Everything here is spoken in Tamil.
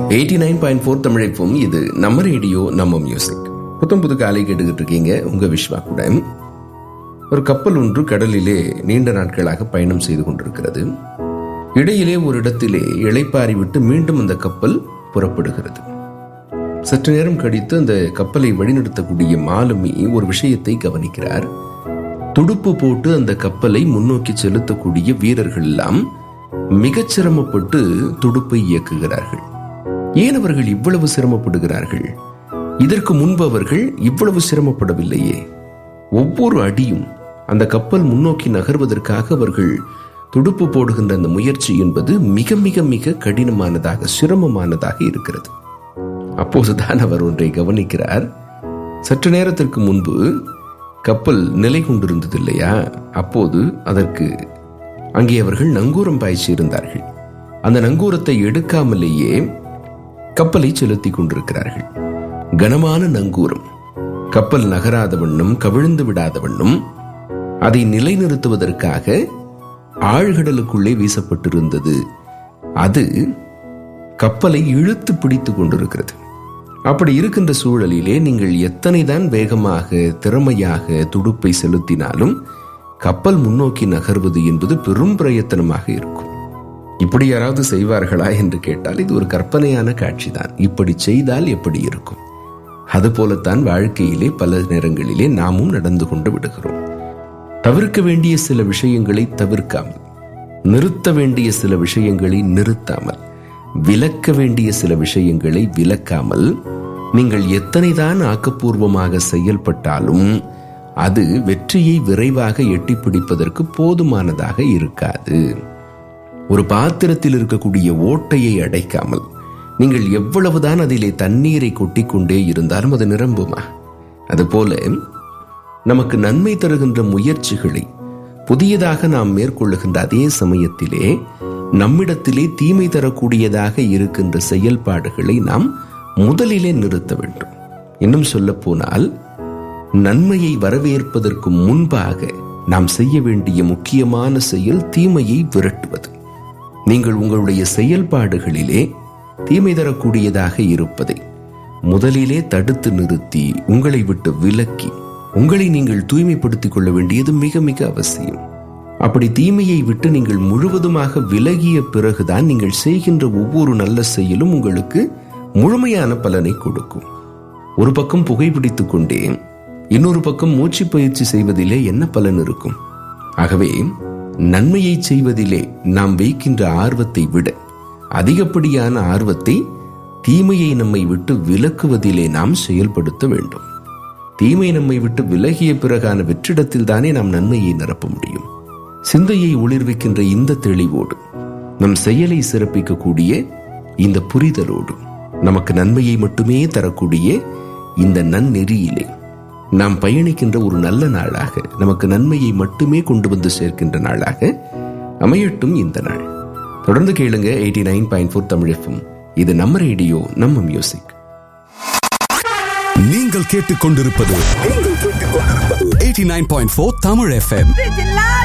எயிட்டி நைன் பாயிண்ட் ஃபோர் தமிழைப்பும் இது நம்ம ரேடியோ நம்ம மியூசிக் புத்தம் புது காலை கேட்டுக்கிட்டு இருக்கீங்க உங்க விஸ்வா கூட ஒரு கப்பல் ஒன்று கடலிலே நீண்ட நாட்களாக பயணம் செய்து கொண்டிருக்கிறது இடையிலே ஒரு இடத்திலே இளைப்பாரி விட்டு மீண்டும் அந்த கப்பல் புறப்படுகிறது சற்று நேரம் கழித்து அந்த கப்பலை வழிநடத்தக்கூடிய மாலுமி ஒரு விஷயத்தை கவனிக்கிறார் துடுப்பு போட்டு அந்த கப்பலை முன்னோக்கி செலுத்தக்கூடிய வீரர்கள் எல்லாம் மிகச் சிரமப்பட்டு துடுப்பை இயக்குகிறார்கள் ஏன் அவர்கள் இவ்வளவு சிரமப்படுகிறார்கள் இதற்கு முன்பு அவர்கள் இவ்வளவு சிரமப்படவில்லையே ஒவ்வொரு அடியும் அந்த கப்பல் முன்னோக்கி நகர்வதற்காக அவர்கள் துடுப்பு போடுகின்ற அந்த முயற்சி என்பது மிக மிக மிக கடினமானதாக சிரமமானதாக இருக்கிறது அப்போதுதான் அவர் ஒன்றை கவனிக்கிறார் சற்று நேரத்திற்கு முன்பு கப்பல் நிலை கொண்டிருந்தது இல்லையா அப்போது அதற்கு அங்கே அவர்கள் நங்கூரம் பாய்ச்சி இருந்தார்கள் அந்த நங்கூரத்தை எடுக்காமலேயே கப்பலை செலுத்தி கொண்டிருக்கிறார்கள் கனமான நங்கூரம் கப்பல் நகராத வண்ணம் கவிழ்ந்து விடாத வண்ணம் அதை நிலைநிறுத்துவதற்காக ஆழ்கடலுக்குள்ளே வீசப்பட்டிருந்தது அது கப்பலை இழுத்து பிடித்துக் கொண்டிருக்கிறது அப்படி இருக்கின்ற சூழலிலே நீங்கள் எத்தனை தான் வேகமாக திறமையாக துடுப்பை செலுத்தினாலும் கப்பல் முன்னோக்கி நகர்வது என்பது பெரும் பிரயத்தனமாக இருக்கும் இப்படி யாராவது செய்வார்களா என்று கேட்டால் இது ஒரு கற்பனையான காட்சிதான் இப்படி செய்தால் எப்படி இருக்கும் அதுபோலத்தான் வாழ்க்கையிலே பல நேரங்களிலே நாமும் நடந்து கொண்டு விடுகிறோம் தவிர்க்க வேண்டிய சில விஷயங்களை தவிர்க்காமல் நிறுத்த வேண்டிய சில விஷயங்களை நிறுத்தாமல் விலக்க வேண்டிய சில விஷயங்களை விலக்காமல் நீங்கள் எத்தனைதான் ஆக்கப்பூர்வமாக செயல்பட்டாலும் அது வெற்றியை விரைவாக எட்டி பிடிப்பதற்கு போதுமானதாக இருக்காது ஒரு பாத்திரத்தில் இருக்கக்கூடிய ஓட்டையை அடைக்காமல் நீங்கள் எவ்வளவுதான் அதிலே தண்ணீரை கொட்டிக்கொண்டே இருந்தாலும் அது நிரம்புமா அதுபோல நமக்கு நன்மை தருகின்ற முயற்சிகளை புதியதாக நாம் மேற்கொள்ளுகின்ற அதே சமயத்திலே நம்மிடத்திலே தீமை தரக்கூடியதாக இருக்கின்ற செயல்பாடுகளை நாம் முதலிலே நிறுத்த வேண்டும் இன்னும் சொல்ல போனால் நன்மையை வரவேற்பதற்கு முன்பாக நாம் செய்ய வேண்டிய முக்கியமான செயல் தீமையை விரட்டுவது நீங்கள் உங்களுடைய செயல்பாடுகளிலே தீமை தரக்கூடியதாக இருப்பதை முதலிலே தடுத்து நிறுத்தி உங்களை விட்டு விலக்கி உங்களை நீங்கள் தூய்மைப்படுத்திக் கொள்ள வேண்டியது மிக மிக அவசியம் அப்படி தீமையை விட்டு நீங்கள் முழுவதுமாக விலகிய பிறகுதான் நீங்கள் செய்கின்ற ஒவ்வொரு நல்ல செயலும் உங்களுக்கு முழுமையான பலனை கொடுக்கும் ஒரு பக்கம் புகைப்பிடித்துக் கொண்டே இன்னொரு பக்கம் மூச்சு பயிற்சி செய்வதிலே என்ன பலன் இருக்கும் ஆகவே நன்மையை செய்வதிலே நாம் வைக்கின்ற ஆர்வத்தை விட அதிகப்படியான ஆர்வத்தை தீமையை நம்மை விட்டு விலக்குவதிலே நாம் செயல்படுத்த வேண்டும் தீமை நம்மை விட்டு விலகிய பிறகான வெற்றிடத்தில் தானே நாம் நன்மையை நிரப்ப முடியும் சிந்தையை ஒளிர்விக்கின்ற இந்த தெளிவோடு நம் செயலை சிறப்பிக்கக்கூடிய இந்த புரிதலோடு நமக்கு நன்மையை மட்டுமே தரக்கூடிய இந்த நன்னெறியிலே நாம் பயணிக்கின்ற ஒரு நல்ல நாளாக நமக்கு நன்மையை மட்டுமே கொண்டு வந்து சேர்க்கின்ற நாளாக அமையட்டும் இந்த நாள் தொடர்ந்து கேளுங்க eighty nine point four Tamil இது நம்ம ரேடியோ நம்ம மியூசிக் நீங்கள் கேட்டுக்கொண்டிருப்பது 89.4 தமிழ் எஃப்எம்